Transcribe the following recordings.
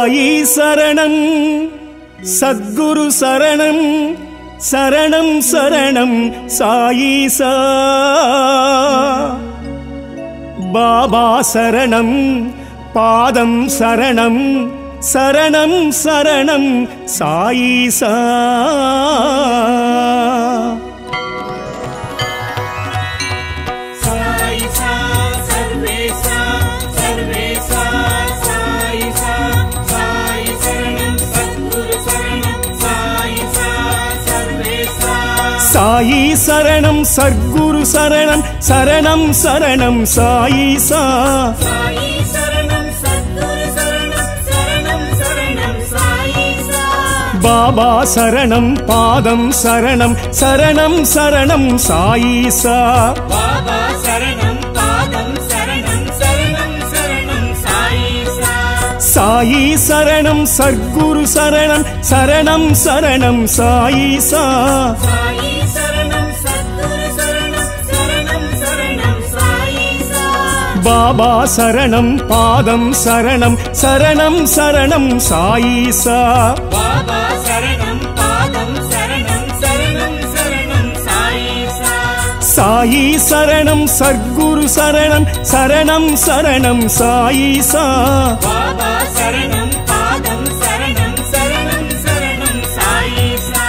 சாயி சரணம் சத்குரு சரணம் சரணம் சரணம் சாயீசா பாபா சரணம் பாதம் சரணம் சரணம் சரணம் சாயீசா சாயிசா சர்வேசா சர்வேசா சாயிசா சாயி சரணம் சத்குரு சரணம் சாயிசா சர்வேசா சாயி சரணம் சத்குரு சரணம் சரணம் சரணம் சாயீசா சாயி சரணம் சத்குரு சரணம் சரணம் சரணம் சாயிசா பாபா சரணம் பாதம் சரணம் சரணம் சரணம் சாயீசா பாபா சரணம் பாதம் சரணம் சரணம் சரணம் சாயிசா சாயி சரணம் சத்குரு சரணம் சரணம் சரணம் சாயீசா சாயி சரணம் சத்குரு சரணம் சரணம் சரணம் சாயிசா பாபா சரணம் பாதம் சரணம் சரணம் சரணம் சாயீசா பாபா சரணம் பாதம் சரணம் சரணம் சரணம் சாயிசா சாயி சரணம் சத்குரு சரணம் சரணம் சரணம் சாயீசா பாபா சரணம் பாதம் சரணம் சரணம் சரணம் சாயிசா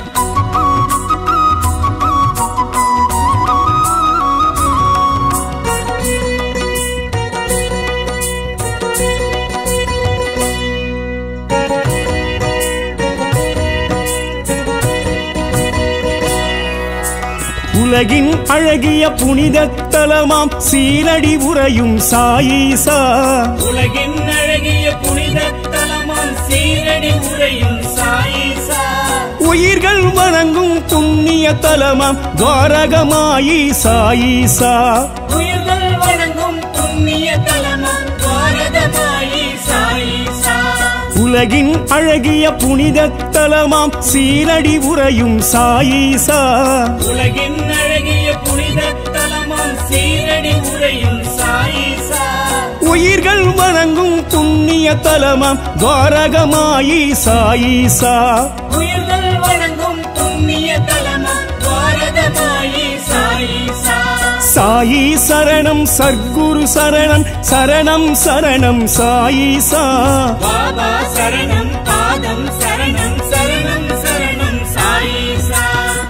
உலகின் அழகிய புனித தலமாம் சீரடி உறையும் சாயீசா உலகின் அழகிய புனித தலமாம் சீரடி உரையும் சாயிசா உயிர்கள் வணங்கும் புண்ணிய தலமாம் துவாரகமாயி சாயீசா உயிர்கள் வணங்கும் புண்ணிய தலமாம் பாரதமாயி சாயிசா உலகின் அழகிய புனித தலமாம் சீரடி உறையும் சாயீசா உலகின் அழகிய புனித தலமாம் சீரடி உரையும் சாயிசா உயிர்கள் வணங்கும் புண்ணிய தலமாம் துவாரகமாயி சாயீசா உயிர்கள் வணங்கும் புண்ணிய தலமாம் பாரதமாயி சாயிசா சாயி சரணம் சர்க்குரு சரணம் சரணம் சரணம் சாயீசா பாபா சரணம் பாதம் சரணம் சரணம் சரணம் சாயிசா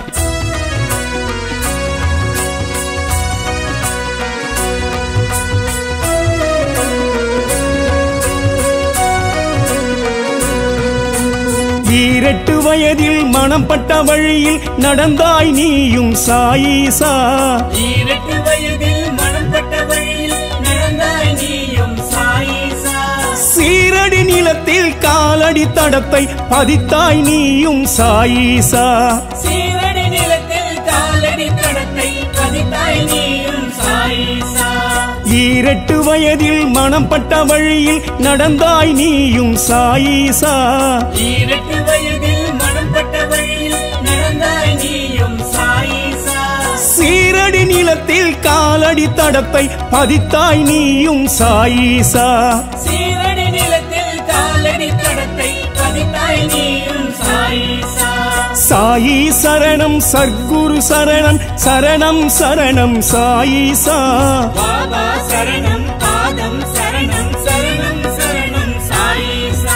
ஈரெட்டு வயதில் மனம் பட்ட வழியில் நடந்தாய் நீயும் சாயீசா ஈரட்டு வயதில் மனப்பட்ட வழியில் நடந்தாய் நீயும் சாயிசா சீரடி நிலத்தில் காலடி தடத்தை பதித்தாய் நீயும் சாயீசா சீரடி நிலத்தில் காலடி தடத்தை பதித்தாய் நீயும் சாயிசா ஈரெட்டு வயதில் மனம் பட்ட வழியில் நடந்தாய் நீயும் சாயீசா ஈரட்டு வயதில் மனப்பட்ட வழியில் நடந்தாய் நீயும் சாயிசா சீரடி நிலத்தில் காலடி தடத்தை பதித்தாய் நீயும் சாயீசா சீரடி நிலத்தில் காலடி தடத்தை பதித்தாய் நீயும் சாயிசா சாயி சரணம் சர்க்குரு சரணம் சரணம் சரணம் சாயீசா பாபா சரணம் பாதம் சரணம் சரணம் சரணம் சாயிசா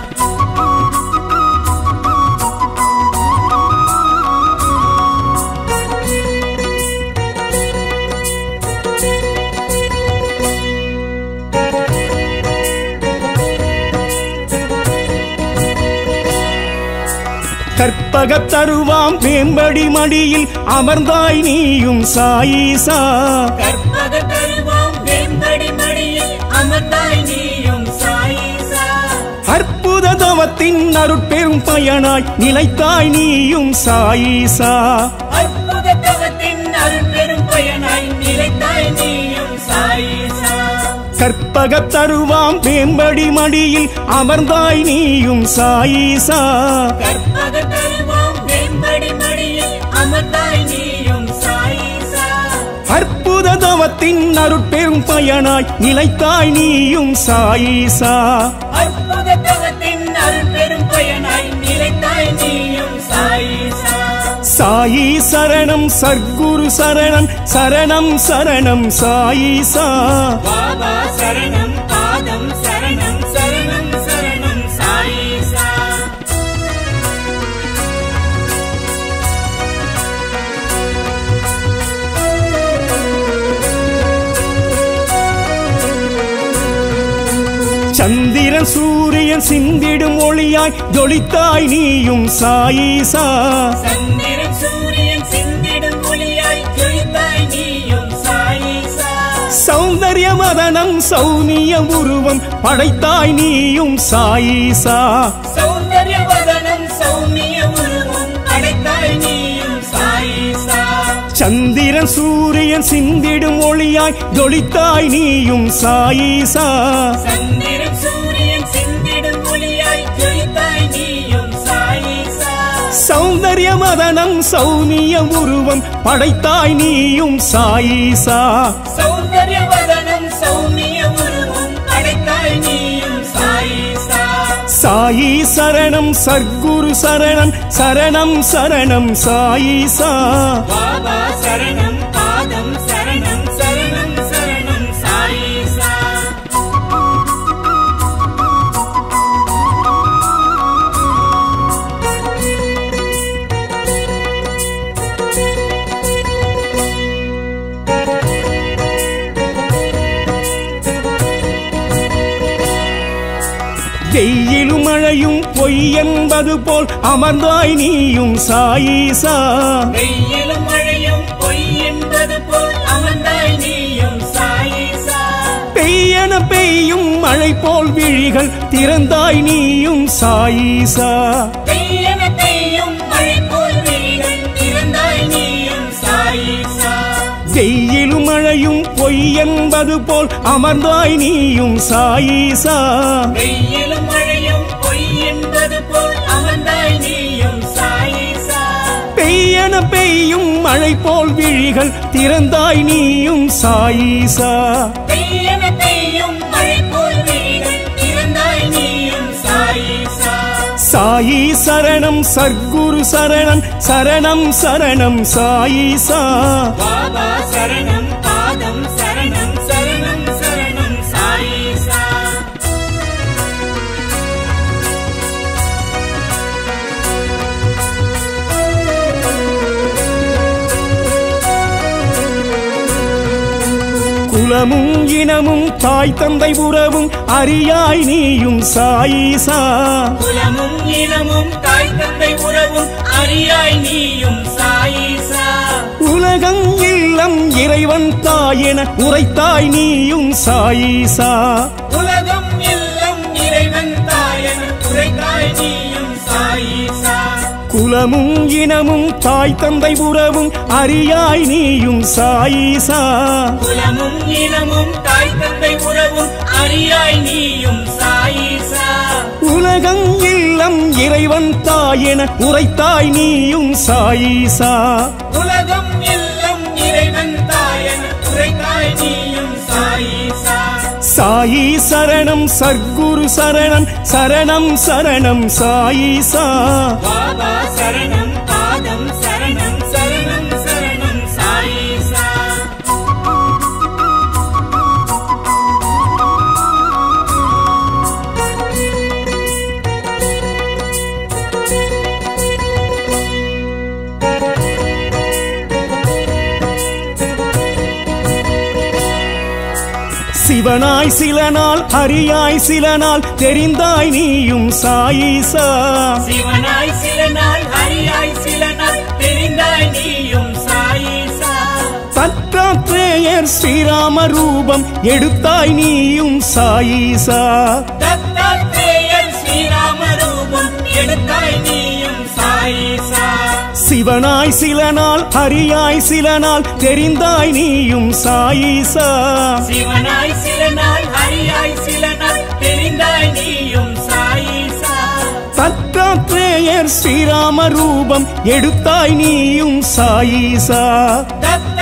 கற்பகத் தருவாம் வேம்படி மடியில் அமர்ந்தாய் நீயும் சாயீசா கற்பக தருவாம் வெம்படி மடியில் அமர்ந்தாய் நீயும் சாயிசா அற்புத தவத்தின் அருட்பெரும் பயனாய் நிலைத்தாய் நீயும் சாயீசா அற்புத தவத்தின் அருட்பெரும் பயனாய் நிலைத்தாய் நீயும் சாயிசா கற்பகத் தருவாம் வேம்படி மடியில் அமர்ந்தாய் நீயும் சாயீசா கற்பக தருவாம் வெம்படி மடியில் அமர்ந்தாய் நீயும் சாயிசா அற்புத தவத்தின் அருட்பெரும் பயனாய் நிலைத்தாய் நீயும் சாயீசா அற்புத தவ நீயும் சாயிசா சாயி சரணம் சர்க்குரு சரணம் சரணம் சரணம் சாயிசா பாபா சரணம் பாதம் சரணம் சரணம் சரணம் சாயிசா சந்திரன் சூரியன் சிந்திடும் ஒளியாய் ஜொலித்தாய் நீயும் சாயிசா சந்திரன் சூரியன் சிந்திடும் ஒளியாய் ஜொலித்தாய் நீயும் சாயிசா சௌந்தர்ய மதனம் சௌனிய உருவம் படைத்தாய் நீயும் சாயிசா சௌந்தர்ய வதனம் சௌமிய உருவம் அடைத்தாய் நீயும் சாயிசா சந்திரன் சூரியன் சிந்திடும் ஒளியாய் ஜொலித்தாய் நீயும் சாயிசா சந்திரன் சூரியன் சிந்திடும் ஒளியாய் ஜொலித்தாய் நீயும் சாயிசா சௌந்தர்ய மதனம் சௌனிய உருவம் படைத்தாய் நீயும் சாயிசா சௌந்தர்ய வதனம் சௌமிய உருவம் அடைத்தாய் நீயும் சாயிசா சாயி சரணம் சர்க்குரு சரணம் சரணம் சரணம் சாயிசா பாபா சரணம் பாதம் சரணம் சரணம் சரணம் சாயிசா வெயிலும் மழையும் பொய் என்பது போல் அமர்ந்தாய் நீயும் சாயிசா வெயிலும் மழையும் பொய் என்பது போல் அமர்ந்தாய் நீயும் சாயிசா பெய்யன பெய்யும் மழை போல் விழிகள் திறந்தாய் நீயும் சாயிசா பெய்யன பெய்யும் மழை போல் விழிகள் திறந்தாய் நீயும் சாயிசா வெயிலும் மழையும் பொய் என்பது போல் அமர்ந்தாய் நீயும் சாயிசா வெயிலும் மழையும் பொய் என்பது போல் அமர்ந்தாய் நீயும் சாயிசா பெய்யன பெய்யும் மழை போல் விழிகள் திறந்தாய் நீயும் சாயிசா பெய்யன பெய்யும் மழை போல் விழிகள் திறந்தாய் நீயும் சாயிசா சாயி சரணம் சர்க்குரு சரணம் சரணம் சரணம் சாயிசா பாபா சரணம் பாதம் சரணம் சரணம் சரணம் சாயிசா குலமும் இனமும் தாய் தந்தை உறவும் அறியாய் நீயும் சாயிசா குலமும் இனமும் தாய் தந்தை உறவும் அறியாய் நீயும் சாயிசா உலகம் இல்லம் இறைவன் தாயென உரைத்தாய் நீயும் சாயிசா உலகம் எல்லாம் இறைவன் தாயன் உரைத்தாய் நீயும் சாயிசா குலமும் இனமும் தாய் தந்தை உறவும் அறியாய் நீயும் சாயிசா குலமும் இனமும் தாய் தந்தை உறவும் அறியாய் நீயும் சாயிசா உலகம் இல்லம் இறைவன் தாயென உரைத்தாய் நீயும் சாயிசா உலகம் எல்லாம் இறைவன் தாயன் உரைத்தாய் நீயும் சாயிசா சாயி சரணம் சர்க்குரு சரணம் சரணம் சரணம் சாயிசா பாபா சரணம் பாதம் சரணம் சரணம் சரணம் சாயிசா சிவனாய் சில நாள் ஹரியாய் சில நாள் தெரிந்தாய் நீயும் சாயிசா சிவனாய் சில நாள் ஹரியாய் சில நாள் தெரிந்தாய் நீயும் சாயிசா தத்தாத்ரேயர் ஸ்ரீராம ரூபம் எடுத்தாய் நீயும் சாயிசா தத்தாத்ரேயர் ஸ்ரீராம ரூபம் எடுத்தாய் நீயும் சாயிசா சிவனாய் சில நாள் ஹரியாய் சில நாள் தெரிந்தாய் நீயும் சாயிசா சிவனாய் சில நாள் ஹரியாய் சில நாள் தெரிந்தாய் நீயும் சாயிசா தத்தாத்ரேயர் ஸ்ரீராம ரூபம் எடுத்தாய் நீயும் சாயிசா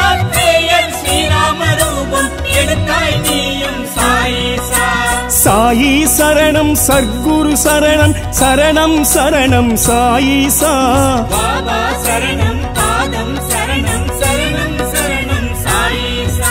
தத்தாத்ரேயர் ஸ்ரீராம ரூபம் எடுத்தாய் நீயும் சாயிசா சாயி சரணம் சர்க்குரு சரணம் சரணம் சரணம் சாயிசா பாபா சரணம் பாதம் சரணம் சரணம் சரணம் சாயிசா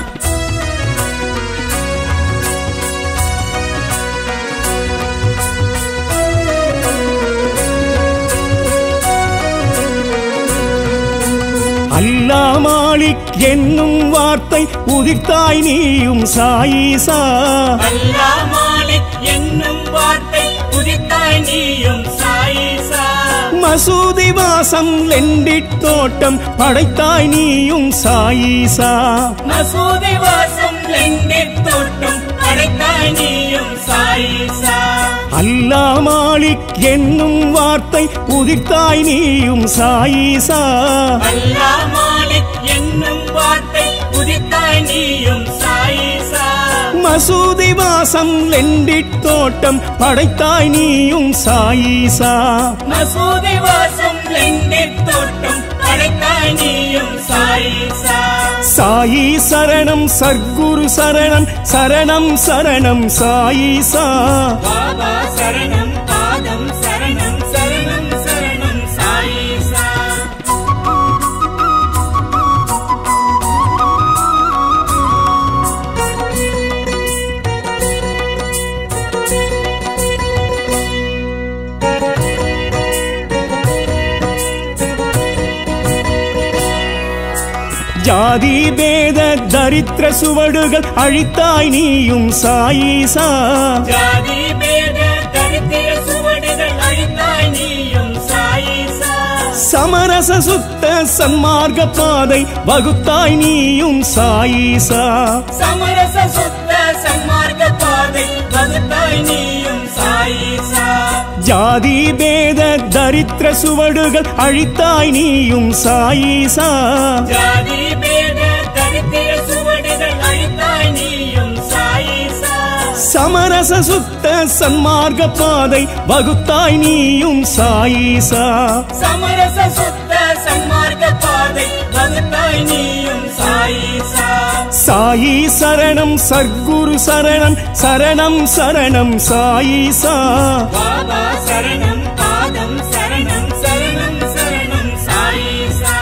அல்லா மாலிக் என்னும் வார்த்தை உதிர்த்தாய் நீயும் சாயிசா அல்லா மாலிக் என்னும் வார்த்தை உதித்தாய் நீயும் சாயிசா மசூதி வாசம் லெண்டிட் தோட்டம் படைத்தாய் நீயும் சாயிசா மசூதி வாசம் லெண்டித் தோட்டம் அடைத்தாய் நீயும் சாயிசா அல்லா மாலிக் என்னும் வார்த்தை உதிர்த்தாய் நீயும் சாயிசா அல்லா மாலிக் என்னும் வார்த்தை உதித்தாய் நீயும் சாயிசா மசூதி வாசம் லெண்டிட் தோட்டம் படைத்தாய் நீயும் சாயிசா மசூதி வாசம் லெண்டித் தோட்டம் அடைத்தாய் நீயும் சாயிசா சாயி சரணம் சர்க்குரு சரணம் சரணம் சரணம் சாயிசா பாபா சரணம் பாதம் சரணம் சரணம் சரணம் சாயிசா ஜாதி பேத தரித்திர சுவடுகள் அழித்தாய் நீயும் சாயிசா ஜாதி பேத தரித்திர சுவடுகள் அழித்தாய் நீயும் சாயிசா சமரச சுத்த சன்மார்க்க பாதை வகுத்தாய் நீயும் சாயிசா சமரச சுத்த சன்மார்க்க பாதை வகுத்தாய் நீயும் சாயிசா ஜாதி பேத தரித்திர சுவடுகள் அழித்தாய் நீயும் சாயிசா ஜாதி பேத தரித்திர சுவடுகள் அழித்தாய் நீயும் சாயிசா சமரச சுத்த சன்மார்க்க பாதை வகுத்தாய் நீயும் சாயிசா சமரச சுத்த சன்மார்க்க பாதை வகுத்தாய் நீயும் சாயிசா சாயி சரணம் சர்க்குரு சரணம் சரணம் சரணம் சாயிசா பாபா சரணம் பாதம் சரணம் சரணம் சரணம் சாயிசா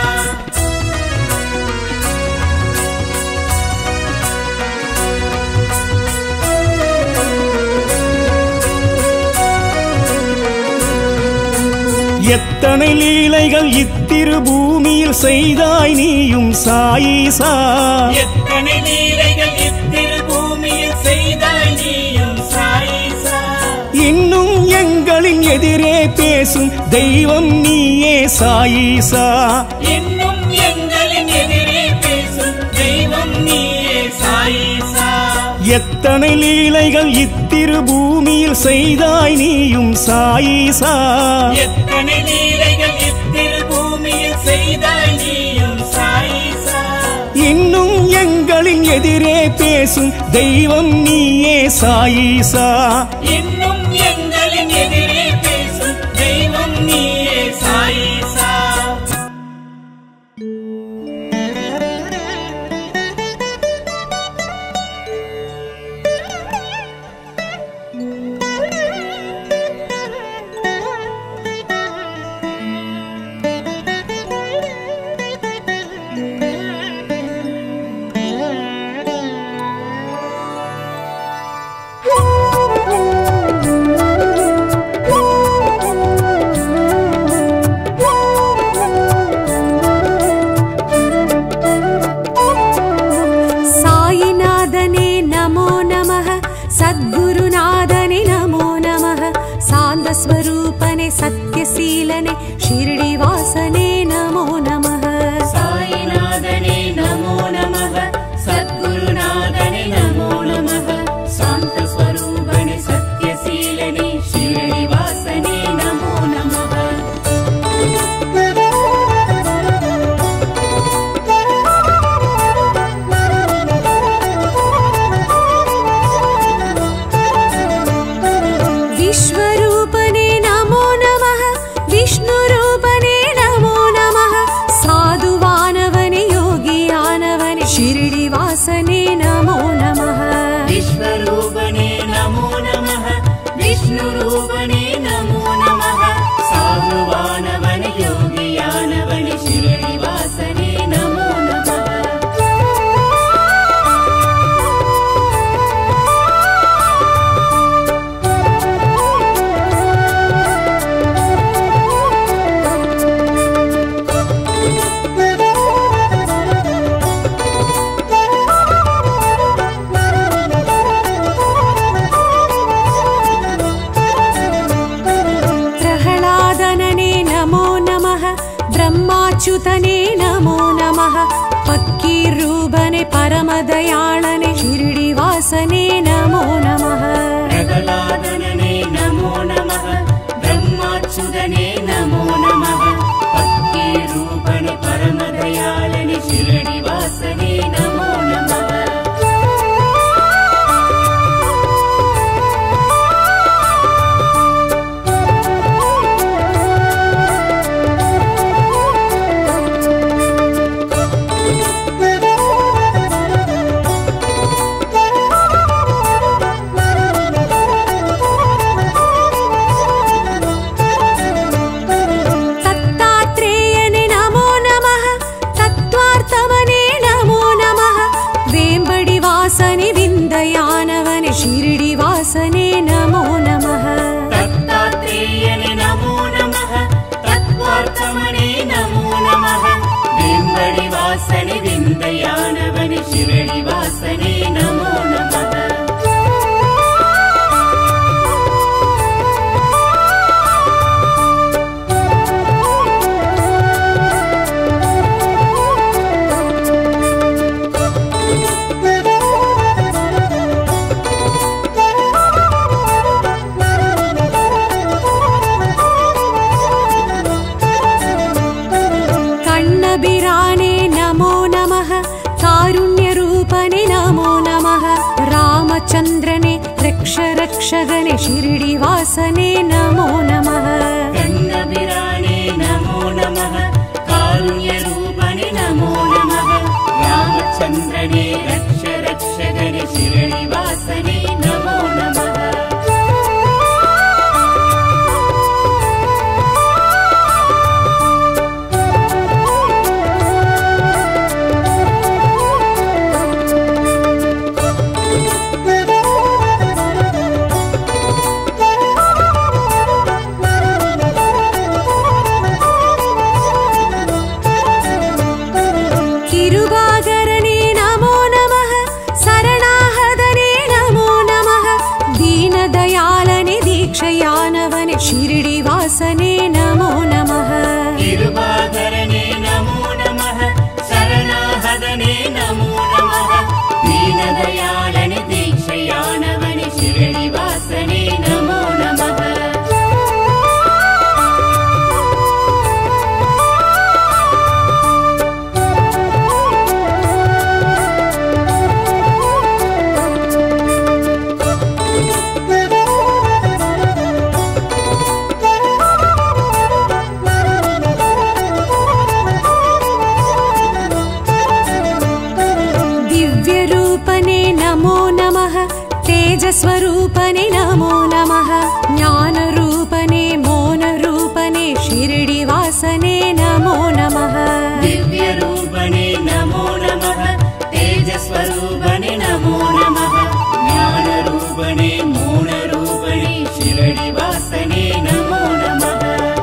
எத்தனை லீலைகள் இத்திரு பூமியில் செய்தாய் நீயும் சாயிசா எத்தனை லீலைகள் இத்திரு பூமியில் செய்தாய் நீயும் சாயிசா இன்னும் எங்களின் எதிரே பேசும் தெய்வம் நீயே சாயிசா இன்னும் எங்களின் எதிரே பேசும் தெய்வம் நீயே சாயிசா எத்தனை லீலைகள் இத்திரு பூமியில் செய்தாய் நீயும் சாயிசா எத்தனை லீலைகள் இத்திரு பூமியில் செய்தாய் நீயும் சாயிசா இன்னும் எங்களின் எதிரே பேசும் தெய்வம் நீயே சாயிசா இன்னும் எங்களின் எதிரே பேசும் தெய்வம் நீயே சாயிசா Thank you. नमो नमः पक्कीरूपने परमदयाळने शिरडिवासने नमो नमः பிரகலாதனனே நமோ நமः பிரம்மாச்சுதனே நமோ நமः பக்தி ரூபணி பரமதயாளனி शिरडिवासने நமோ நமः தத்தாத்ரேயனே நமோ நமः தத்வார்த்தவனே நமோ நமः வேம்படி வாசனி விந்தயானவனே ஷிரடி வாசனே நமோ நமः தத்தாத்ரேயனே நமோ நமः தத்வார்த்தமனே நமோ நமः வேம்படி வாசனி விந்தயானவனி शिरडि வாசனே நமோ நமः कण्णबिराने नमो नमः कारुण्यरूपने नमो नमः रामचन्द्रने रक्ष रक्षगणे शिरडिवासने नमो नमः கண்ணபிரானே நமோ நமः காருண்யரூபணி நமோ நமः ராமச்சந்திரனே ரக்ஷ ரக்ஷகணி शिरडि வாசனே நமோ நமः किरुबागरणे नमो नमः शरणाहदने नमो नमः दीनदयालने दीक्षयानवने शिरडिवासने नमो नमः கிருபாகரனே நமோ நமः சரணாஹதனே நமோ நமः தீனதயாளனி தீட்சையானவனி शिरडि வாசனே நமோ நமः दिव्यरूपने नमो नमः तेजस्वरूपने नमो नमः ज्ञानरूपने मौनरूपने शिरडिवासने नमो नमः दिव्यरूपणे नमो नमः तेजस्वरूपणे नमो नमः ज्ञानरूपणे मौनरूपणे शिरडि वासने नमो नमः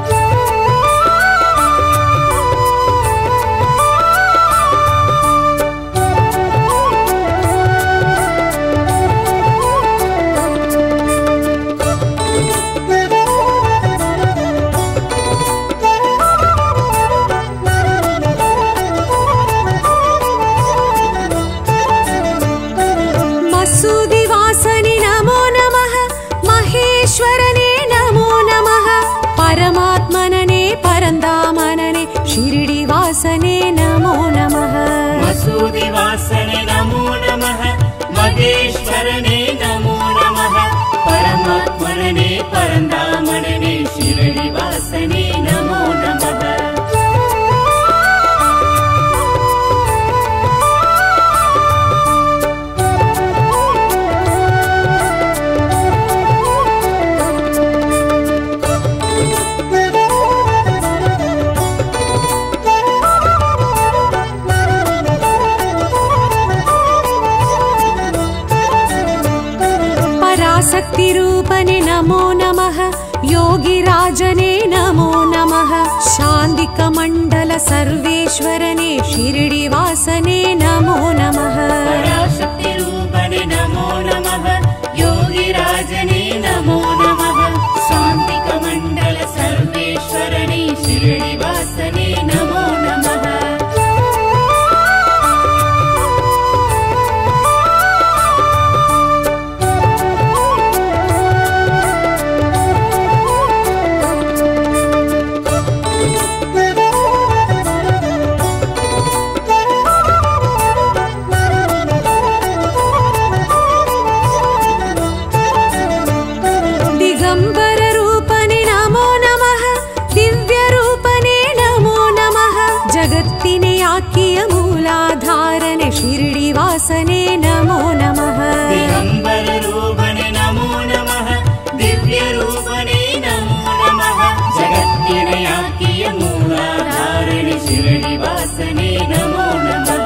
मसूदिवासनि नमो नमः महेश्वरने नमो नमः परमात्मनने परन्दामनने शिरडिवासने नमो नमः मसूदि वासने नमो नमः महेश्वरने नमो नमः परमात्मने परन्दामनने शिरडि वासने नमो नमः पराशक्तिरूपने नमो नमः योगिराजने नमो नमः शान्तिकमण्डल सर्वेश्वरने शिरडिवासने नमो नमः पराशक्तिरूपणे नमो नमः योगिराजने नमो नमः शान्तिकमण्डल सर्वेश्वरणे शिरडिवासने नमो नमः जगत्तिने आकिय मूलाधारने शिरडिवासने नमो नमः दिगम्बर रूपणे नमो नमः दिव्यरूपणे नमो नमः जगत्तिनयाकिय मूलाधारणि शिरडिवासने नमो नमः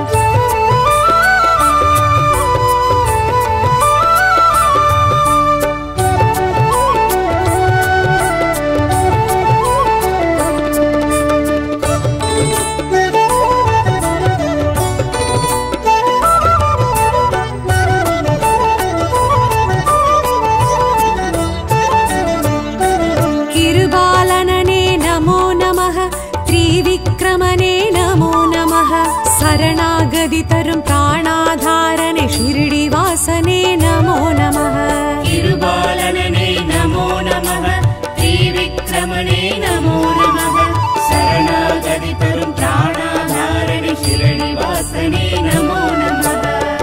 किरुबालनने नमो नमः त्रिविक्रमणे नमो नमः शरणागदितरुं प्राणाधारने शिरडिवासने नमो नमः तिरुबालनने नमो नमः त्रिविक्रमणे नमो नमः शरणागतितरुं प्राणाधारणि शिरडिवासने नमो नमः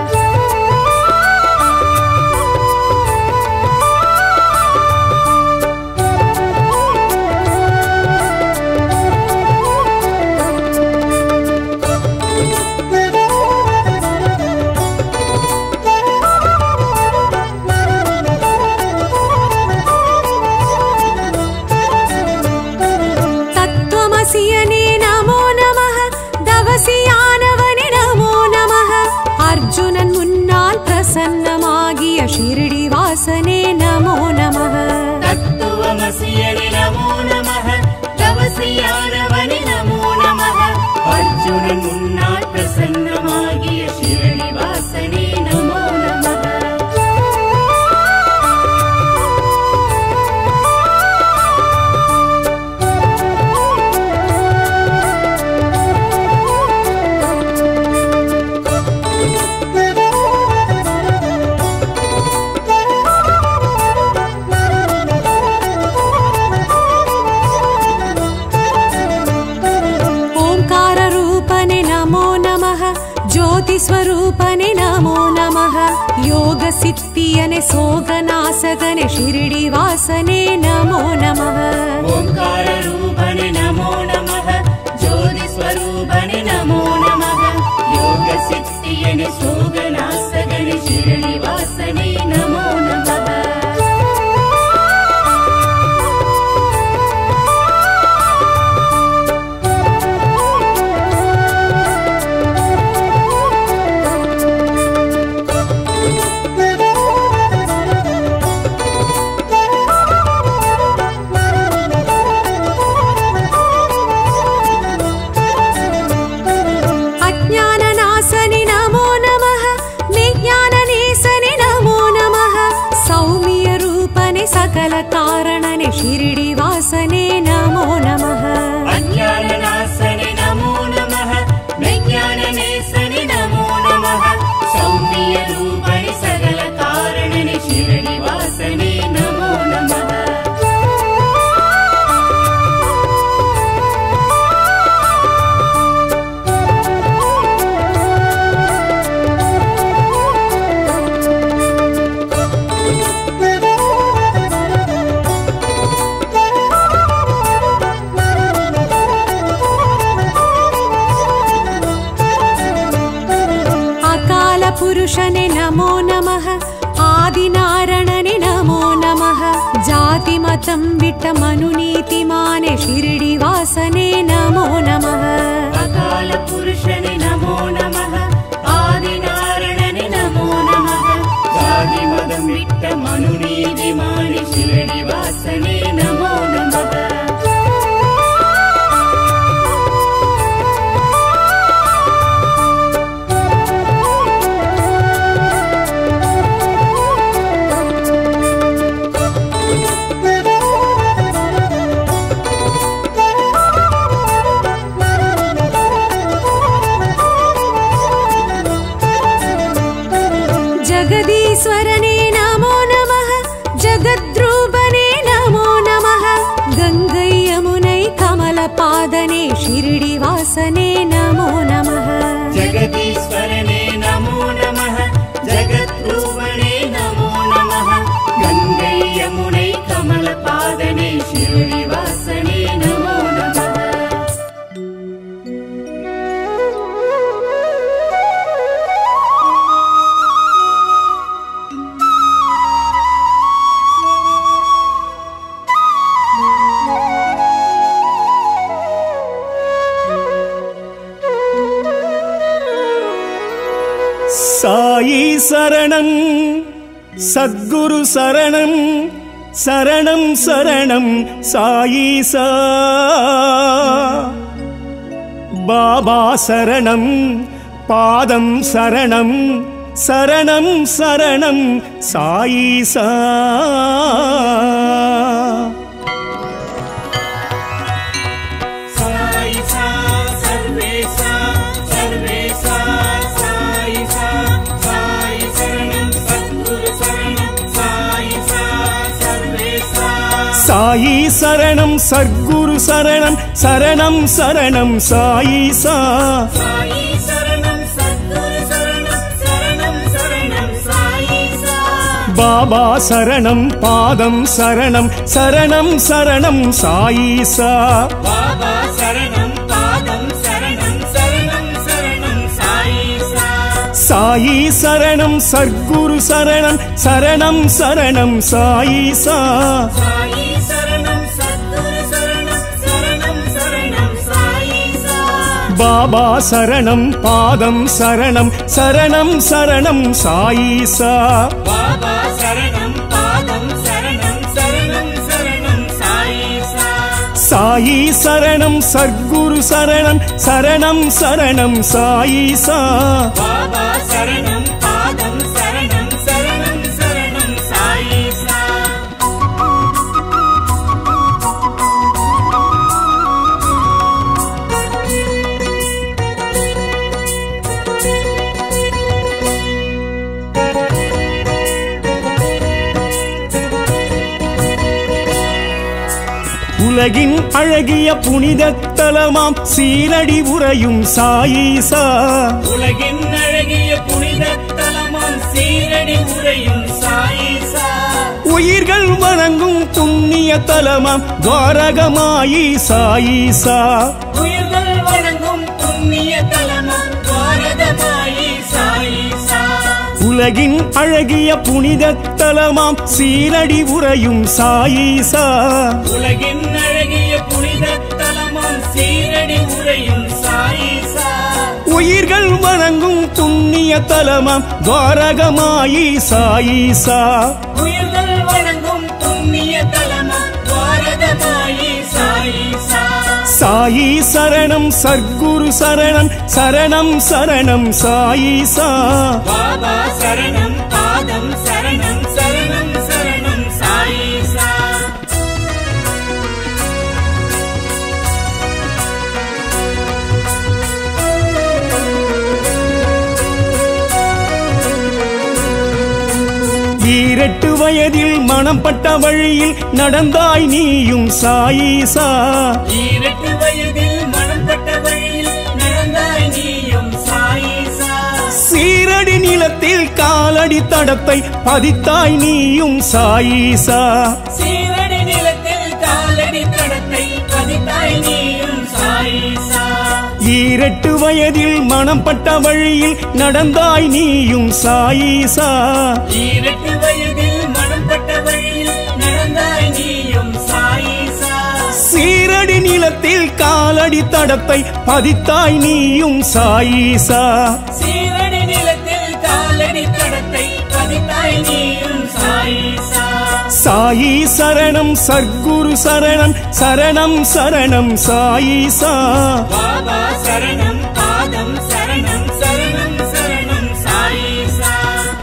तत्त्वमसियने नमो नमः दवसियानवने नमो नमः अर्जुनन् मुन्नाल् प्रसन्नमागिय शिरडिवासने नमो नमः तत्त्वमसियनि नमो नमः तवसियानवनि नमो नमः अर्जुनन् मुन्नाट् प्रसन्नमागिय शिरडिवासने नमो नमः ओङ्काररूपने नमो नमः ज्योतिस्वरूपने नमो नमः योगसिद्धियने सोगनासगने शिरडिवासने नमो नमः ओङ्काररूपणि नमो नमः ज्योतिस्वरूपणि नमो नमः योगसिद्धियनि सोगनासगनि शिरडिवासने नमो नमः अज्ञाननाशनि नमो नमः विज्ञाननेशनि नमो नमः सौम्यरूपने सकलकारणने शिरडिवासने नमो नमः अज्ञाननाशनि नमो नमः विज्ञाननेशनि नमो नमः सौम्यरूपणि सकलकारणनि शिरडिवासने नमो नमः अकालपुरुषने नमो नमः आदिनारणने नमो नमः जातिमतं विट्टमनुनीतिमाने शिरडिवासने नमो नमः अकालपुरुषनि नमो नमः आदिनारणनि नमो नमः जातिमदं विट्टमनुनीतिमानि शिरडिवासने नमो नमः जगदीश्वरने नमो नमः जगद्रूपने नमो नमः गङ्गै यमुनै कमलपादने शिरडिवासने नमो नमः जगदीश्वरने नमो नमः जगद्रूपणे नमो नमः गङ्गै यमुनै कमलपादने शिरडिवासने नमो नमः சாயி சரணம் சத்குரு சரணம் சரணம் சரணம் சாயீசா பாபா சரணம் பாதம் சரணம் சரணம் சரணம் சாயீசா சாயிசா சர்வேசா சர்வேசா சாயிசா சாயி சரணம் சத்குரு சரணம் சாயிசா சர்வேசா சாயி சரணம் சர்க்குரு சரணம் சரணம் சரணம் சாயீசா சாயி சரணம் சத்குரு சரணம் சரணம் சரணம் சாயிசா பாபா சரணம் பாதம் சரணம் சரணம் சரணம் சாயீசா பாபா சரணம் பாதம் சரணம் சரணம் சரணம் சாயிசா சாயி சரணம் சர்க்குரு சரணம் சரணம் சரணம் சாயீசா சாயி சரணம் சத்குரு சரணம் சரணம் சரணம் சாயிசா பாபா சரணம் பாதம் சரணம் சரணம் சரணம் சாயீசா பாபா சரணம் பாதம் சரணம் சரணம் சரணம் சாயிசா சாயி சரணம் சர்க்குரு சரணம் சரணம் சரணம் சாயீசா பாபா சரணம் பாதம் சரணம் சரணம் சரணம் சாயிசா உலகின் அழகிய புனித தலமாம் சீரடி உறையும் சாயீசா உலகின் அழகிய புனித தலமாம் சீரடி உரையும் சாயிசா உயிர்கள் வணங்கும் புண்ணிய தலமாம் துவாரகமாயி சாயீசா உயிர்கள் வணங்கும் புண்ணிய தலமாம் பாரதமாயி சாயிசா உலகின் அழகிய புனித தலமாம் சீரடி உறையும் சாயீசா உலகின் அழகிய புனித தலமாம் சீரடி உரையும் சாயிசா உயிர்கள் வணங்கும் புண்ணிய தலமாம் துவாரகமாயி சாயீசா உயிர்கள் வணங்கும் புண்ணிய தலமாம் பாரதமாயி சாயிசா சாயி சரணம் சர்க்குரு சரணம் சரணம் சரணம் சாயீசா பாபா சரணம் பாதம் சரணம் சரணம் சரணம் சாயிசா ஈரெட்டு வயதில் மனம் பட்ட வழியில் நடந்தாய் நீயும் சாயீசா ஈரட்டு வயதில் மனம் பட்ட வழியில் நடந்தாய் நீயும் சாயிசா சீரடி நிலத்தில் காலடி தடத்தை பதித்தாய் நீயும் சாயீசா சீரடி நிலத்தில் காலடி தடத்தை பதித்தாய் நீயும் சாயிசா ஈரெட்டு வயதில் மனம் பட்ட வழியில் நடந்தாய் நீயும் சாயீசா ஈரட்டு வயதில் மனம் பட்ட வழியில் நடந்தாய் நீயும் சாயிசா சீரடி நிலத்தில் காலடி தடத்தை பதித்தாய் நீயும் சாயீசா சீரடி நிலத்தில் காலடி தடத்தை பதித்தாய் நீயும் சாயிசா சாயி சரணம் சர்க்குரு சரணம் சரணம் சரணம் சாயீசா பாபா சரணம் பாதம் சரணம் சரணம் சரணம் சாயிசா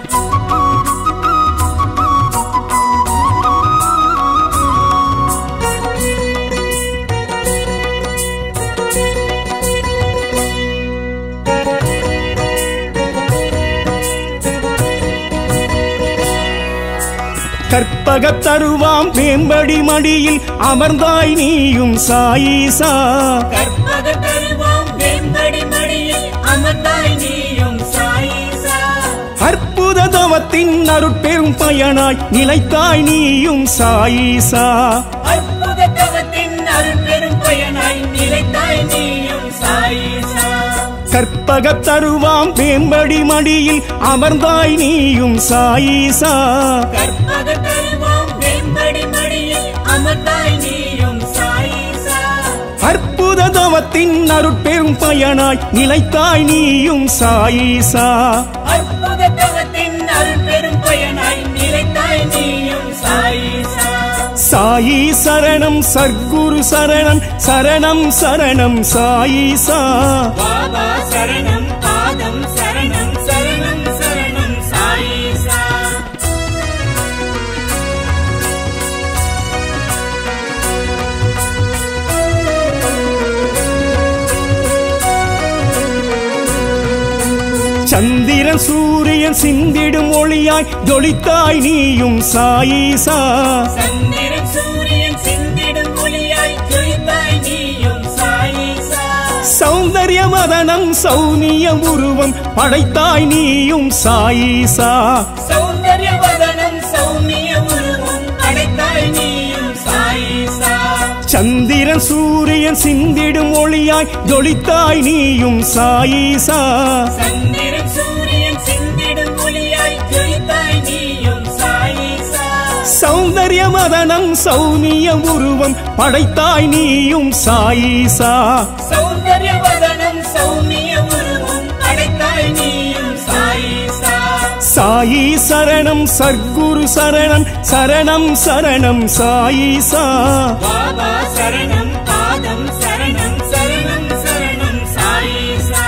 கற்பகத் தருவாம் வேம்படி மடியில் அமர்ந்தாய் நீயும் சாயீசா கற்பக தருவாம் வெண்படி மடியில் அமர்ந்தாய் நீயும் சாயிசா அற்புத தவத்தின் அருட்பெரும் பயனாய் நிலைத்தாய் நீயும் சாயீசா அற்புத தவத்தின் அருள் பெரும் பயனாய் நிலைத்தாய் நீயும் சாயிசா கற்பகத் தருவாம் வேம்படி மடியில் அமர்ந்தாய் நீயும் சாயீசா கற்பக தருவாம் வெண்படி மடியில் அமர்ந்தாய் நீயும் சாயிசா அற்புத தவத்தின் அருட்பெரும் பயனாய் நிலைத்தாய் நீயும் சாயீசா அற்புத தவத்தின் அருள் பெரும் பயனாய் நிலைத்தாய் நீயும் சாயிசா சாயி சரணம் சர்க்குரு சரணம் சரணம் சரணம் சாயீசா பாபா சரணம் பாதம் சரணம் சரணம் சரணம் சாயிசா சந்திரன் சூரியன் சிந்திடும் ஒளியாய் ஜொலித்தாய் நீயும் சாயீசா சந்திரன் சூரியன் சிந்திடும் ஒளியாய் ஜொலித்தாய் நீயும் சாயிசா சௌந்தர்ய மதனம் சௌனிய உருவம் படைத்தாய் நீயும் சாயீசா சௌந்தர்ய வதனம் சௌமிய உருவம் அடைத்தாய் நீயும் சாயிசா சந்திரன் சூரியன் சிந்திடும் ஒளியாய் ஜொலித்தாய் நீயும் சாயீசா சந்திரன் சூரியன் சிந்திடும் ஒளியாய் ஜொலித்தாய் நீயும் சாயிசா சௌந்தர்ய மதனம் சௌனிய உருவம் படைத்தாய் நீயும் சாயீசா சௌந்தர்ய வதனம் சௌமிய உருவம் அடைத்தாய் நீயும் சாயிசா சாயி சரணம் சர்க்குரு சரணம் சரணம் சரணம் சாயீசா பாபா சரணம் பாதம் சரணம் சரணம் சரணம் சாயிசா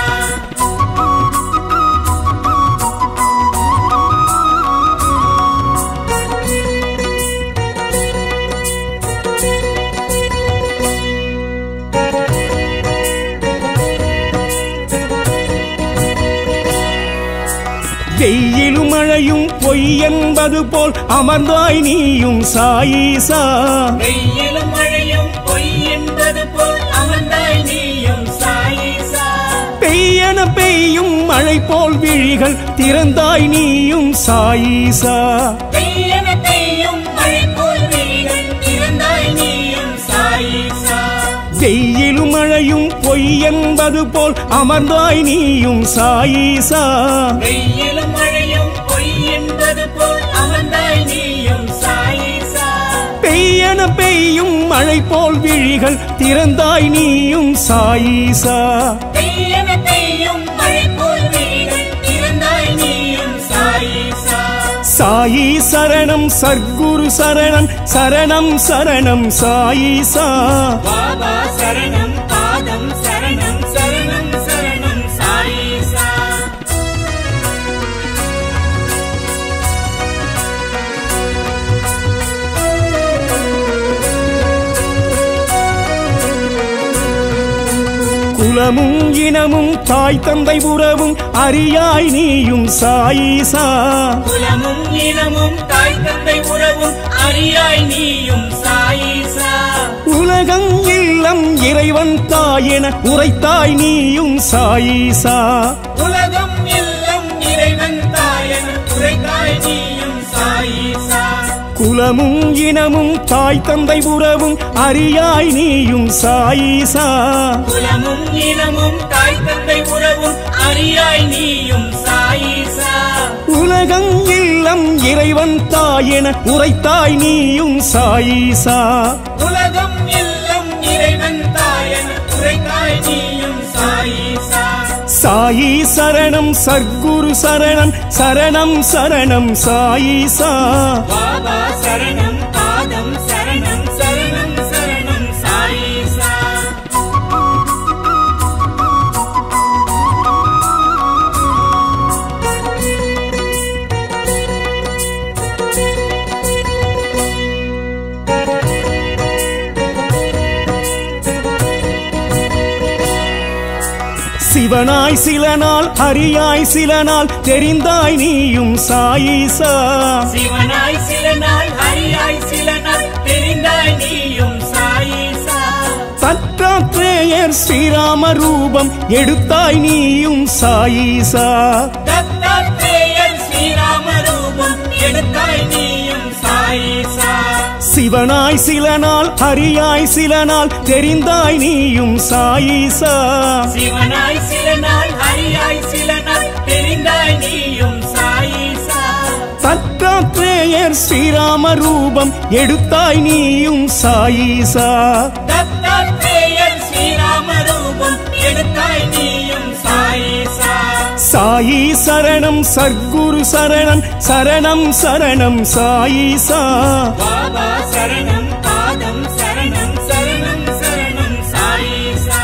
வெயிலும் மழையும் பொய் என்பது போல் அமர்ந்தாய் நீயும் சாயீசா வெயிலும் மழையும் பொய் என்பது போல் அமர்ந்தாய் நீயும் சாயிசா பெய்யன பெய்யும் மழை போல் விழிகள் திறந்தாய் நீயும் சாயீசா பெய்யன பெய்யும் மழை போல் விழிகள் திறந்தாய் நீயும் சாயிசா வெயிலும் மழையும் பொய் என்பது போல் அமர்ந்தாய் நீயும் சாயீசா வெயிலும் மழையும் பொய் என்பது போல் அமர்ந்தாய் நீயும் சாயிசா பெய்யன பெய்யும் மழை போல் விழிகள் திறந்தாய் நீயும் சாயீசா பெய்யன பெய்யும் மழை போல் விழிகள் திறந்தாய் நீயும் சாயிசா சாயி சரணம் சர்க்குரு சரணம் சரணம் சரணம் சாயீசா பாபா சரணம் பாதம் சரணம் சரணம் சரணம் சாயிசா குலமும் இனமும் தாய் தந்தை உறவும் அறியாய் நீயும் சாயீசா குலமும் இனமும் தாய் தந்தை உறவும் அறியாய் நீயும் சாயிசா உலகம் இல்லம் இறைவன் தாயென உரைத்தாய் நீயும் சாயீசா உலகம் இல்லம் இறைவன் தாயன் உரைத்தாய் நீயும் சாயிசா குலமும் இனமும் தாய் தந்தை உறவும் அறியாய் நீயும் சாயீசா குலமும் இனமும் தாய் தந்தை உறவும் அறியாய் நீயும் சாயிசா உலகம் இல்லம் இறைவன் தாயென உரைத்தாய் நீயும் சாயீசா உலகம் இல்லம் இறைவன் தாயன் உரைத்தாய் நீயும் சாயிசா சாயி சரணம் சர்க்குரு சரணம் சரணம் சரணம் சாயீசா பாபா சரணம் பாதம் சரணம் சரணம் சரணம் சாயிசா சிவனாய் சில நாள் ஹரியாய் சில நாள் தெரிந்தாய் நீயும் சாயீசா சிவனாய் சில நாள் ஹரியாய் சில நாள் தெரிந்தாய் நீயும் சாயிசா தத்தாத்ரேயர் ஸ்ரீராம ரூபம் எடுத்தாய் நீயும் சாயீசா தத்தாத்ரேயர் ஸ்ரீராம ரூபம் எடுத்தாய் நீயும் சாயிசா சிவனாய் சில நாள் ஹரியாய் சில நாள் தெரிந்தாய் நீயும் சாயீசா சிவனாய் சில நாள் ஹரியாய் சில நாள் தெரிந்தாய் நீயும் சாயிசா தத்தாத்ரேயர் ஸ்ரீராம ரூபம் எடுத்தாய் நீயும் சாயீசா தத்தாத்ரேயர் ஸ்ரீராம சாயி சரணம் சர்க்குரு சரணம் சரணம் சரணம் சாயிசா பாபா சரணம் பாதம் சரணம் சரணம் சரணம் சாயிசா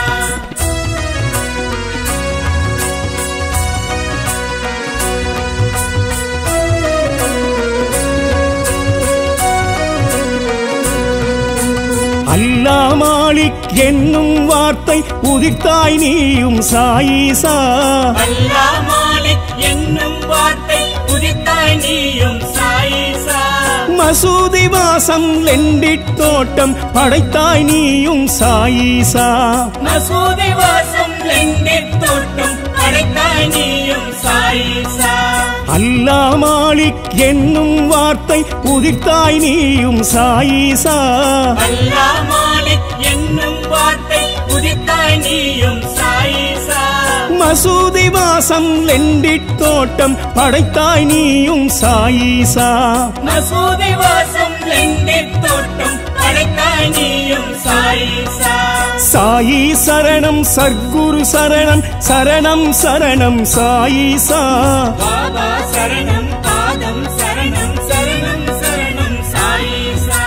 அல்லா மாலிக் என்னும் வார்த்தை உதிர்த்தாய் நீயும் சாயிசா அல்லா மாலிக் என்னும் வார்த்தை உதித்தாய் நீயும் சாயிசா மசூதி வாசம் லெண்டிட் தோட்டம் படைத்தாய் நீயும் சாயிசா மசூதி வாசம் லெண்டித் தோட்டம் அடைத்தாய் நீயும் சாயிசா அல்லா மாலிக் என்னும் வார்த்தை உதிர்த்தாய் நீயும் சாயிசா அல்லா மாலிக் என்னும் வார்த்தை உதித்தாய் நீயும் சாயிசா மசூதி வாசம் லெண்டிட் தோட்டம் படைத்தாய் நீயும் சாயிசா மசூதி வாசம் லெண்டித் தோட்டம் அடைத்தாய் நீயும் சாயிசா சாயி சரணம் சர்க்குரு சரணம் சரணம் சரணம் சாயிசா பாபா சரணம் பாதம் சரணம் சரணம் சரணம் சாயிசா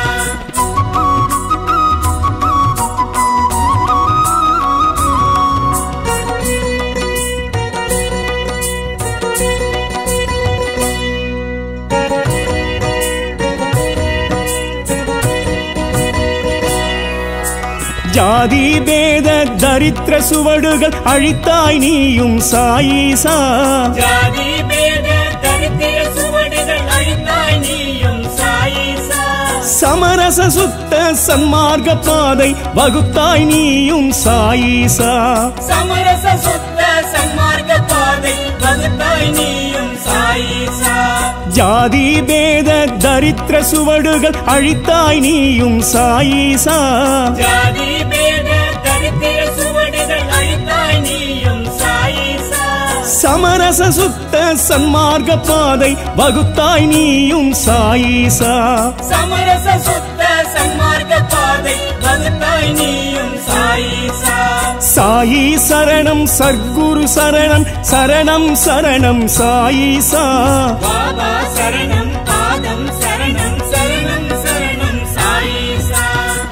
ஜாதி பேத தரித்திர சுவடுகள் அழித்தாய் நீயும் சாயிசா ஜாதி பேத தரித்திர சுவடுகள் அழித்தாய் நீயும் சாயிசா சமரச சுத்த சன்மார்க்க பாதை வகுத்தாய் நீயும் சாயிசா சமரச சுத்த சன்மார்க்க பாதை வகுத்தாய் நீயும் சாயிசா ஜாதி பேத தரித்திர சுவடுகள் அழித்தாய் நீயும் சாயிசா ஜாதி பேத தரித்திர சுவடுகள் அழித்தாய் நீயும் சாயிசா சமரச சுத்த சன்மார்க்க பாதை வகுத்தாய் நீயும் சாயிசா சமரச சுத்த சன்மார்க்க பாதை வகுத்தாய் நீயும் சாயிசா சாயி சரணம் சர்க்குரு சரணம் சரணம் சரணம் சாயிசா பாபா சரணம் பாதம் சரணம் சரணம் சரணம் சாயிசா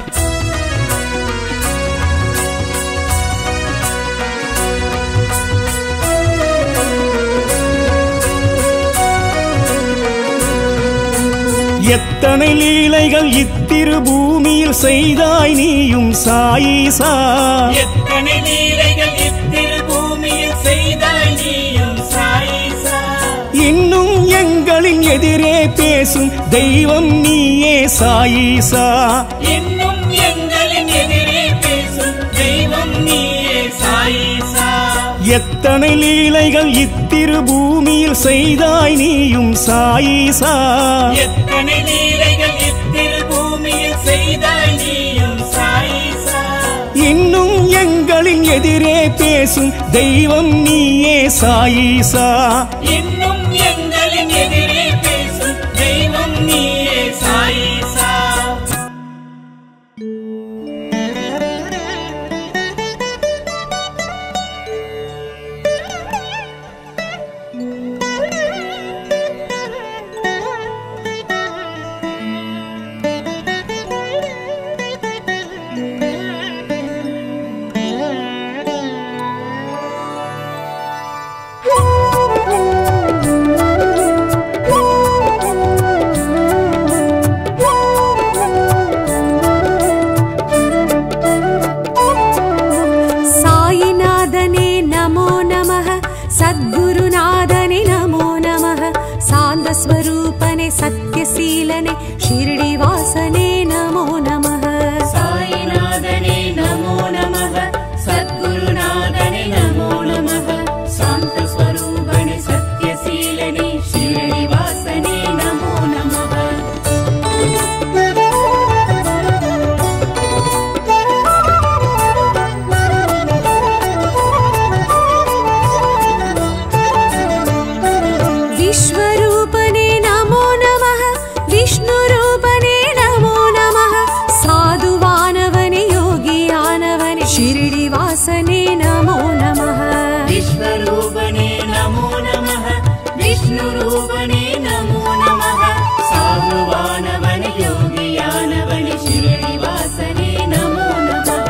எத்தனை லீலைகள் இத்திரு பூமியில் செய்தாய் நீயும் சாயிசா எத்தனை லீலைகள் இத்திரு பூமியில் செய்தாய் நீயும் சாயிசா இன்னும் எங்களின் எதிரே பேசும் தெய்வம் நீயே சாயிசா இன்னும் எங்களின் எதிரே பேசும் தெய்வம் நீயே சாயிசா எத்தனை லீலைகள் இத்திரு பூமியில் செய்தாய் நீயும் சாயிசா எத்தனை லீலைகள் இத்திரு பூமியில் செய்தாய் நீயும் சாயிசா இன்னும் எங்களின் எதிரே பேசும் தெய்வம் நீயே சாயிசா இன்னும் எங்களின் எதிரே பேசும் தெய்வம் நீயே சாயிசா सायिनाथने नमो नमः सद्गुरुनाथने नमो नमः सान्दस्वरूपने सत्यशीलने शिरडिवासने नमो नमः சாயிநாதனே நமோ நமः சத்குருநாதனே நமோ நமः சாந்த ஸ்வரூபணே சத்யசீலனே ஸ்ரீனிவாசனே நமோ நமः विश्वरूपने नमो नमः विष्णुरूपने नमो नमः साधुवानवने योगियानवने शिरडिवासने नमो नमः विश्वरूपणे नमो नमः விஸ்வரூபனே நமோ நமः சாதுவானவன யோகியானவன சிரடிவாசனே நமோ நமः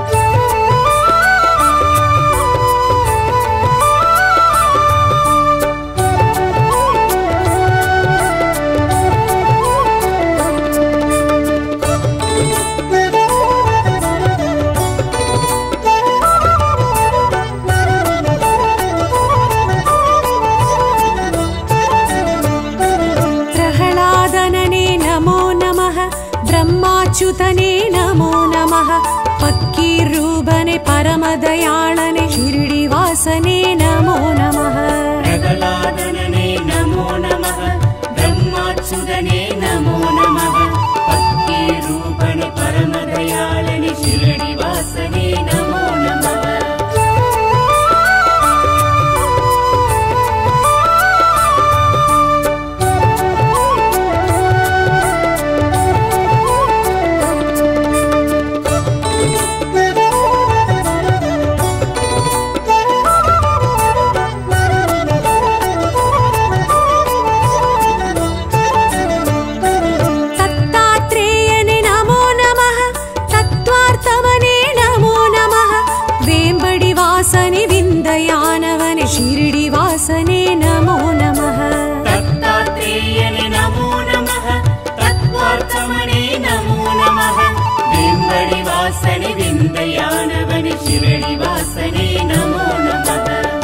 प्रह्लादनने नमो नमः ब्रह्माच्युतने नमो नमः पक्कीरूपने परमदयाळने शिरडिवासने नमो नमः பிரகலாதனனே நமோ நமः பிரம்மாச்சுதனே நமோ நமः பக்தி ரூபணி பரமதயாளனி சிரடிவாசனே நமோ நமः दत्तात्रेयने नमो नमः तत्त्वार्थमने नमो नमः वेम्बडिवासने विन्दयानवने शिरडिवासने नमो नमः தத்தாத்ரேயனே நமோ நமः தத்வார்த்தமனே நமோ நமः வெம்படி வாசனி விந்தையானவனி சிரடி வாசனே நமோ நமः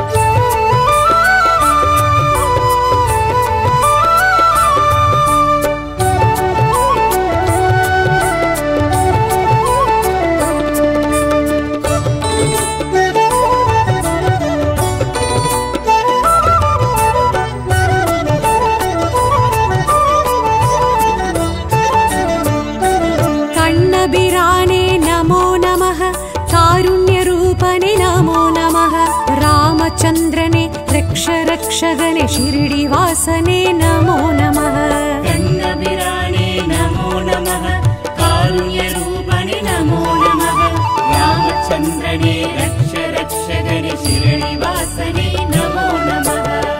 कण्णबिराने नमो नमः कारुण्यरूपने नमो नमः रामचन्द्रने रक्ष रक्षगणे शिरडिवासने नमो नमः கண்ணபிரானே நமோ நமः காருண்யரூபணி நமோ நமः ராமச்சந்திரனே ரக்ஷ ரக்ஷகணி சிரணிவாசனே நமோ நமः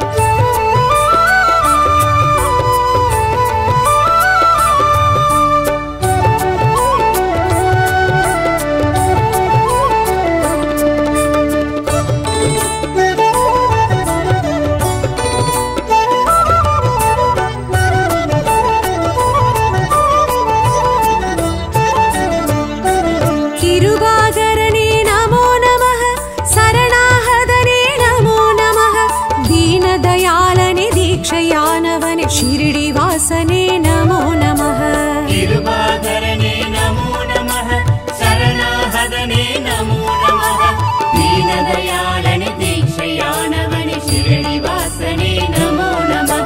किरुबागरने नमो नमः शरणाहदने नमो नमः दीनदयालने दीक्षयानवने शिरडिवासने नमो नमः கிருபாகரனே நமோ நமः சரணாகதனே நமோ நமः தீனதயாளனி தீட்சையானவனி சிரணிவாசனே நமோ நமः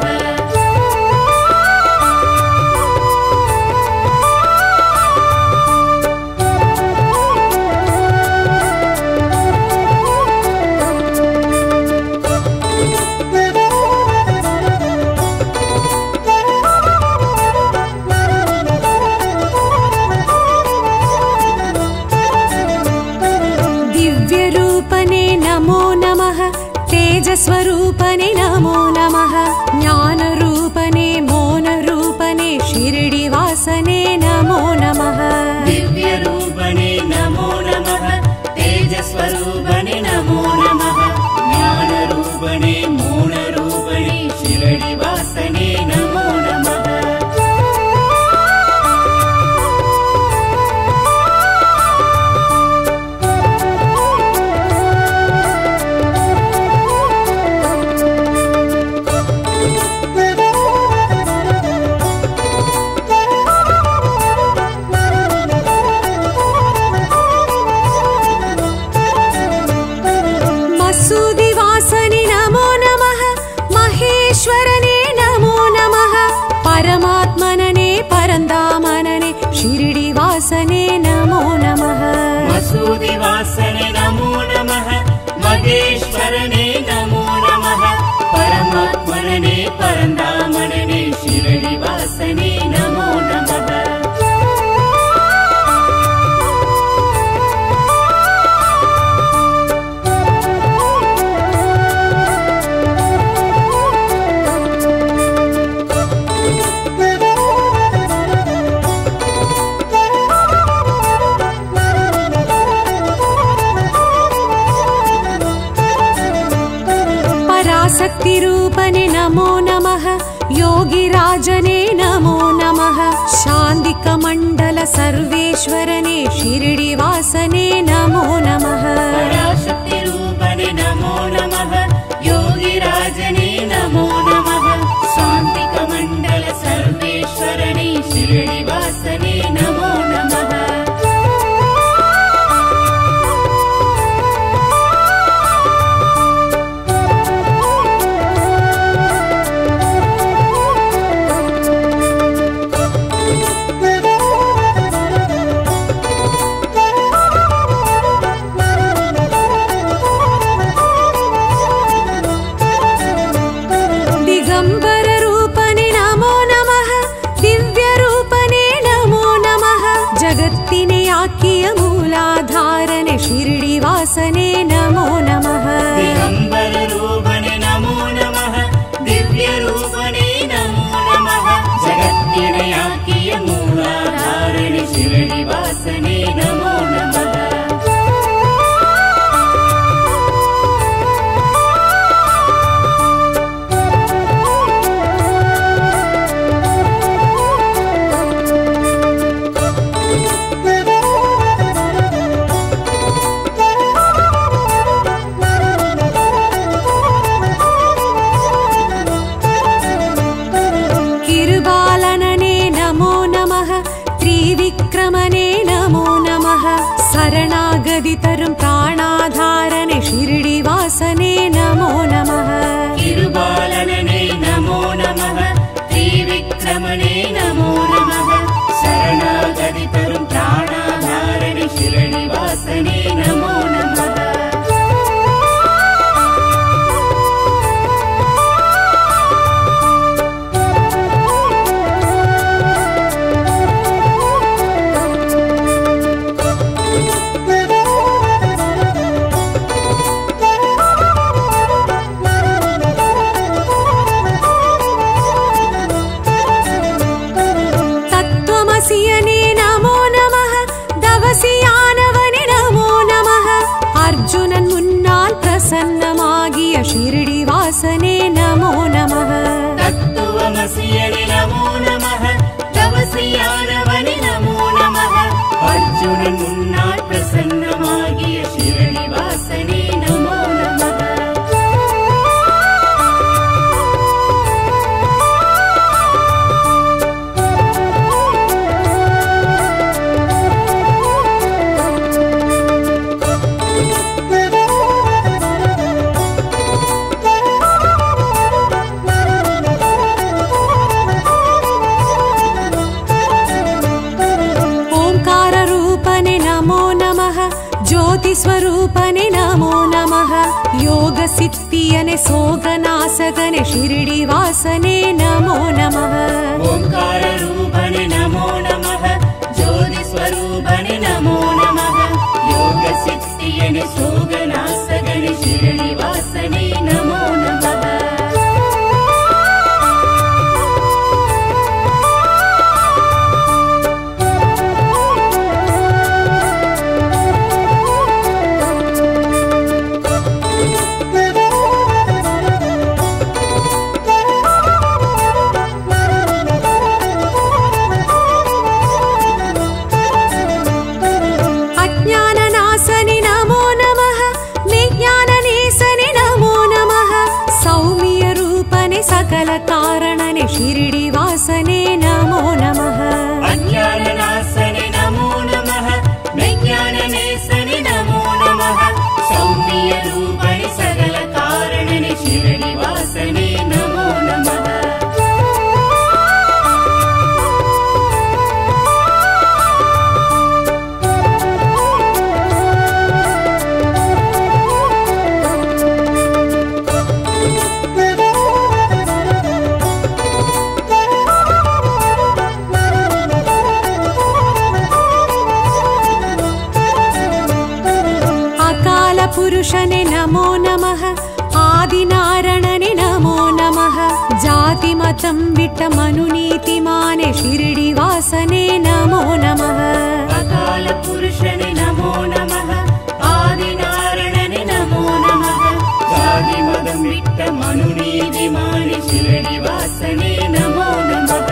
दिव्यरूपने नमो नमः तेजस्वरूपने नमो नमः ज्ञानरूपने मौनरूपने शिरडिवासने नमो नमः दिव्यरूपणे नमो नमः तेजस्वरूपणे नमो नमः ज्ञानरूपणे मौनरूपणे शिरडिवासने नमो नमः मसूदिवासने नमो नमः महेश्वरने नमो नमः परमात्मनने परन्दामनने शिरडिवासने नमो नमः मसूदिवासने नमो नमः महेश्वरने नमो नमः परमात्मने परन्दामनने शिरडिवासने नमो नमः पराशक्तिरूपने नमो नमः योगिराजने नमो नमः शान्तिकमण्डल सर्वेश्वरने शिरडिवासने नमो नमः पराशक्ति रूपने नमो नमः योगिराजने नमो नमः शान्तिकमण्डल सर्वेश्वरणे शिरडिवासने नमो नमः दिगम्बररूपने नमो नमः दिव्यरूपने नमो नमः जगत्तिने आकिय मूलाधारने शिरडिवासने नमो नमः दिगम्बर रूपने नमो नमः दिव्य रूपने नमो नमः जगत्तिरयाकिय मूलाधारण शिरडिवासने नमो नमः किरुबालनने नमो नमः त्रिविक्रमने नमो नमः शरणागदितरुं प्राणाधारने शिरडिवासने नमो नमः तिरुबालनने नमो नमः त्रिविक्रमणे नमो नमः शरणागतितरुं प्राणाधारण शिरडिवासने नमो नमः तत्त्वमसियने नमो नमः दवसियानवने नमो नमः अर्जुनन् मुन्नाल् प्रसन्नमागिय शिरडिवासने नमो नमः तत्त्वमसियनि नमो नमः तवसियानवनि नमो नमः अर्जुनन् मुन्नाट् प्रसन्नमागिय शिरडिवासने नमो नमः ओङ्काररूपने नमो नमः ज्योतिस्वरूपने नमो नमः योगसिद्धियने सोगनासगने शिरडिवासने नमो नमः ओङ्काररूपणे नमो नमः ज्योतिस्वरूपणे नमो नमः योगसिद्धियनि सोगनासगनि शिरडिवासने नमो नमः अज्ञाननाशनि नमो नमः विज्ञाननेशनि नमो नमः सौम्यरूपने सकलकारणने शिरडिवासने नमो नमः अज्ञाननाशने नमो नमः विज्ञाननेशने नमो नमः सौम्यरूपणि सकलकारणनि शिरडिवासने नमो नमः अकालपुरुषने नमो नमः आदिनारणने नमो नमः जातिमतं विट्टमनुनीतिमाने शिरडिवासने नमो नमः अकालपुरुषने नमो नमः आदिनारणने नमो नमः ஜாதி மதம் விட்ட மனுநீதிமானி ஷிரடி வாசனே நமோ நமக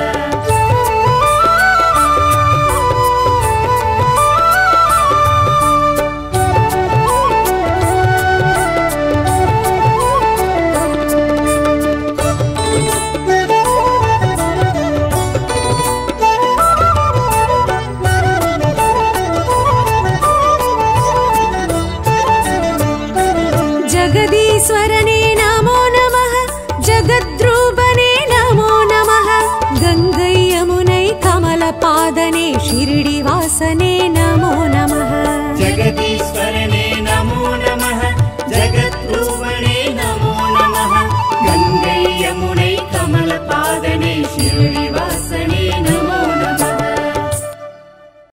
जगदीश्वरने नमो नमः जगद्रूपने नमो नमः गङ्गै यमुनै कमलपादने शिरडिवासने